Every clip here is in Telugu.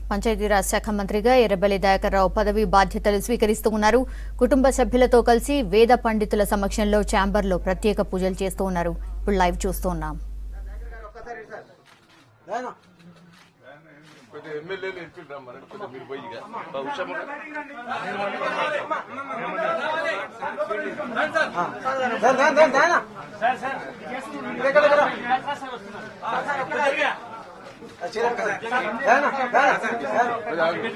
పంచాయతీరాజ్ శాఖ మంత్రిగా ఎర్రబెల్లి దయాకర్రావు పదవి బాధ్యతలు స్వీకరిస్తూ ఉన్నారు కుటుంబ సభ్యులతో కలిసి వేద పండితుల సమక్షంలో ఛాంబర్లో ప్రత్యేక పూజలు చేస్తూ ఉన్నారు ఇప్పుడు లైవ్ చూస్తూ ఉన్నాం కొంచెం ఎమ్మెల్యేలు ఎంపీలు రమ్మనండి కొంచెం మీరు పోయి ఇక. ఆ ఉషమ్మ కొంచెం ఆగు.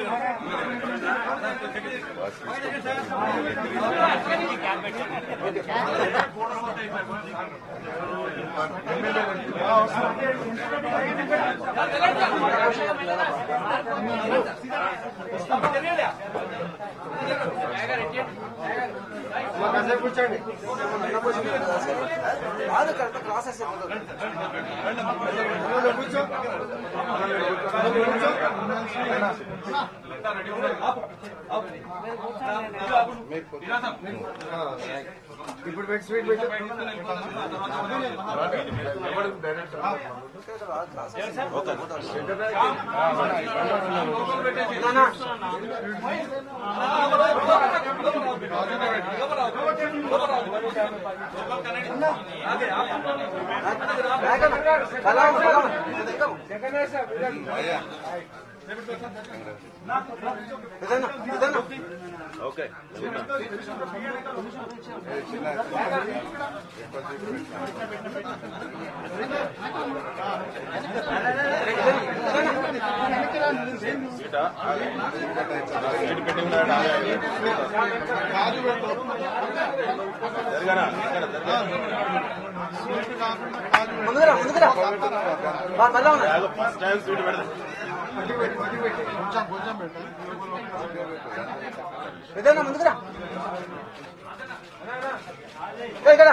ఇప్పుడు పెట్టి స్వీట్ పెట్టి ఎవడు డైరెక్టర్? ఓకే చిన్న. ఏ, చిన్న. సీటా? సీటు పెట్టి ఉన్నాడు ఆగే. జరగనా? ఇక్కడ జరగనా? ముందుగా ముందుగా మళ్ళా ఉన్నా ఆగు, ఫస్ట్ టైం సీటు పెడతా పెద్దనా ముందుగా ఇక్కడ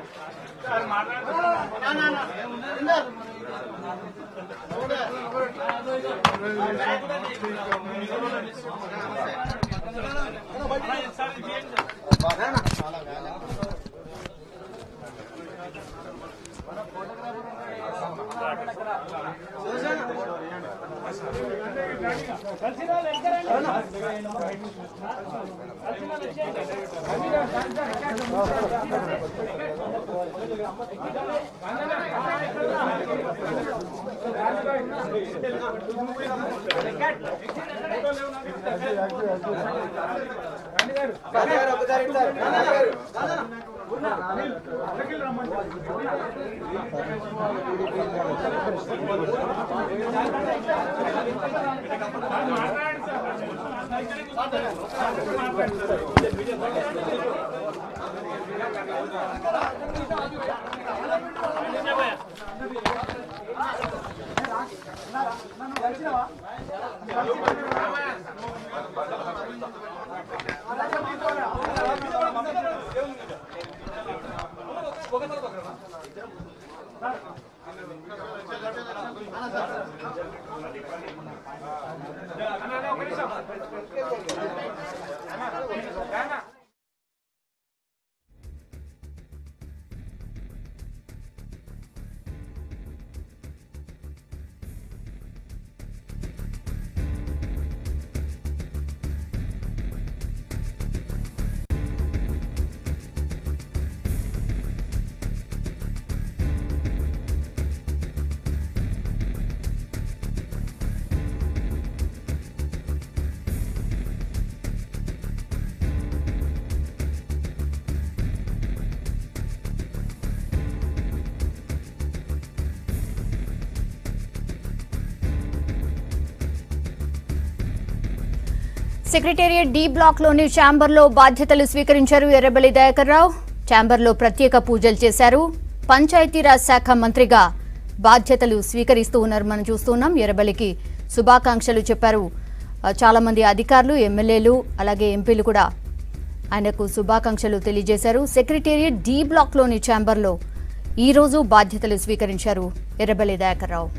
సెక్రటేరియట్ డి బ్లాక్ లోని ఛాంబర్లో బాధ్యతలు స్వీకరించారు ఎర్రబెల్లి దయాకర్రావు ఛాంబర్లో ప్రత్యేక పూజలు చేశారు పంచాయతీరాజ్ శాఖ మంత్రిగా బాధ్యతలు స్వీకరిస్తూ ఉన్నారు మనం చూస్తున్నాం ఎర్రబెల్లికి శుభాకాంక్షలు చెప్పారు ఆ, చాలా మంది అధికారులు ఎమ్మెల్యేలు అలాగే ఎంపీలు కూడా ఆయనకు శుభాకాంక్షలు తెలియజేశారు సెక్రటేరియట్ డి బ్లాక్ లోని ఛాంబర్లో ఈ రోజు బాధ్యతలు స్వీకరించారు ఎర్రబెల్లి దయాకర్రావు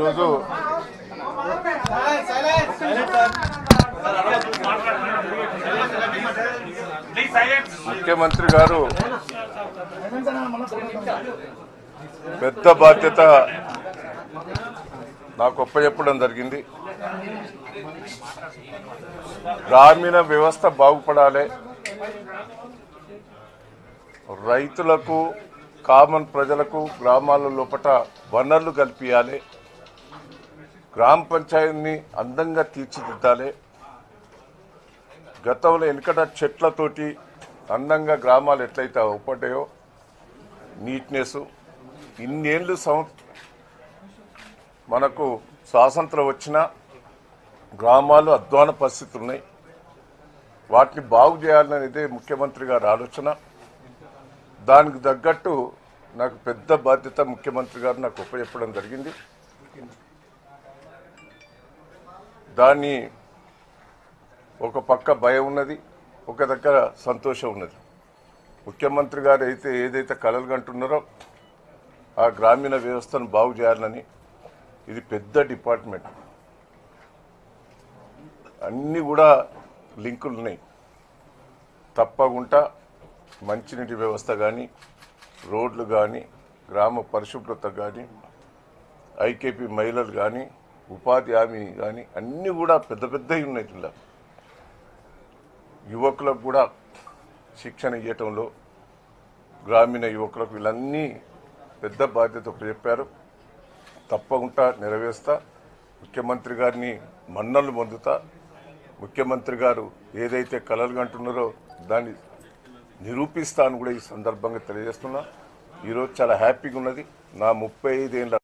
ఈరోజు ముఖ్యమంత్రి గారు పెద్ద బాధ్యత నాకు ఒప్పచెప్పడం జరిగింది గ్రామీణ వ్యవస్థ బాగుపడాలి రైతులకు కామన్ ప్రజలకు గ్రామాల లోపల వనరులు కల్పించాలి గ్రామ పంచాయతీని అందంగా తీర్చిదిద్దాలి గతంలో వెనుకట చెట్లతోటి అందంగా గ్రామాలు ఎట్లయితే ఒప్పటాయో నీట్నెస్ ఇన్నేళ్ళు సం మనకు స్వాతంత్రం వచ్చిన గ్రామాలు అధ్వాన పరిస్థితులు ఉన్నాయి వాటిని బాగు చేయాలనేదే ముఖ్యమంత్రి గారి ఆలోచన దానికి తగ్గట్టు నాకు పెద్ద బాధ్యత ముఖ్యమంత్రి గారు నాకు ఒప్పచెప్పడం జరిగింది దాన్ని ఒక పక్క భయం ఉన్నది ఒక దగ్గర సంతోషం ఉన్నది ముఖ్యమంత్రి గారు అయితే ఏదైతే కలలు కంటున్నారో ఆ గ్రామీణ వ్యవస్థను బాగు చేయాలని ఇది పెద్ద డిపార్ట్మెంట్ అన్నీ కూడా లింకులు ఉన్నాయి తప్పకుండా మంచినీటి వ్యవస్థ కానీ రోడ్లు కానీ గ్రామ పరిశుభ్రత కానీ ఐకేపీ మహిళలు కానీ ఉపాధి హామీ కానీ అన్నీ కూడా పెద్ద పెద్దవి ఉన్నాయి ఇలా యువకులకు కూడా శిక్షణ ఇవ్వటంలో గ్రామీణ యువకులకు వీళ్ళన్నీ పెద్ద బాధ్యత చెప్పారు తప్పకుండా నెరవేరుస్తా ముఖ్యమంత్రి గారిని మన్నలు పొందుతా ముఖ్యమంత్రి గారు ఏదైతే కలలు కంటున్నారో దాన్ని నిరూపిస్తాను కూడా ఈ సందర్భంగా తెలియజేస్తున్నా ఈరోజు చాలా హ్యాపీగా ఉన్నది నా ముప్పై ఐదేళ్ళ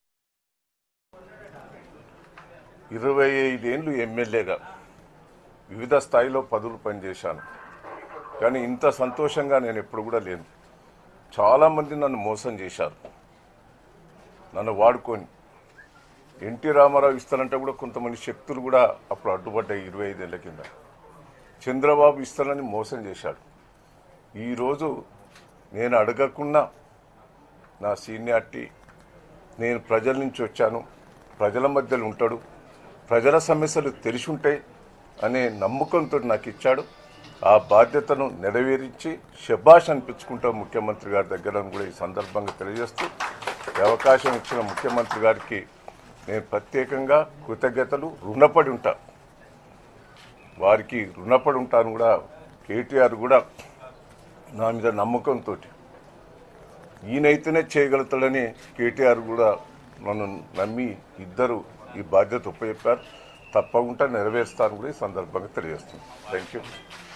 ఇరవై ఐదేళ్ళు ఎమ్మెల్యేగా వివిధ స్థాయిలో పదవులు పనిచేశాను కానీ ఇంత సంతోషంగా నేను ఎప్పుడు కూడా లేను చాలామంది నన్ను మోసం చేశారు నన్ను వాడుకొని ఎన్టీ రామారావు ఇస్తానంటే కూడా కొంతమంది శక్తులు కూడా అప్పుడు అడ్డుపడ్డాయి ఇరవై ఐదేళ్ల కింద చంద్రబాబు ఇస్తానని మోసం చేశాడు ఈరోజు నేను అడగకుండా నా సీనియారిటీ నేను ప్రజల నుంచి వచ్చాను ప్రజల మధ్యలో ఉంటాడు ప్రజల సమస్యలు తెలిసి ఉంటాయి అనే నమ్మకంతో నాకు ఇచ్చాడు ఆ బాధ్యతను నెరవేరించి శబాష్ అనిపించుకుంటాం ముఖ్యమంత్రి గారి దగ్గర అని కూడా ఈ సందర్భంగా తెలియజేస్తూ ఈ అవకాశం ఇచ్చిన ముఖ్యమంత్రి గారికి నేను ప్రత్యేకంగా కృతజ్ఞతలు రుణపడి ఉంటా వారికి రుణపడి ఉంటాను కూడా కేటీఆర్ కూడా నా మీద నమ్మకంతో ఈయనైతేనే చేయగలుగుతాడని కేటీఆర్ కూడా నన్ను నమ్మి ఇద్దరు ఈ బాధ్యత ఉపయోగారు తప్పకుండా నెరవేరుస్తాను కూడా ఈ సందర్భంగా తెలియజేస్తున్నాను థ్యాంక్ యూ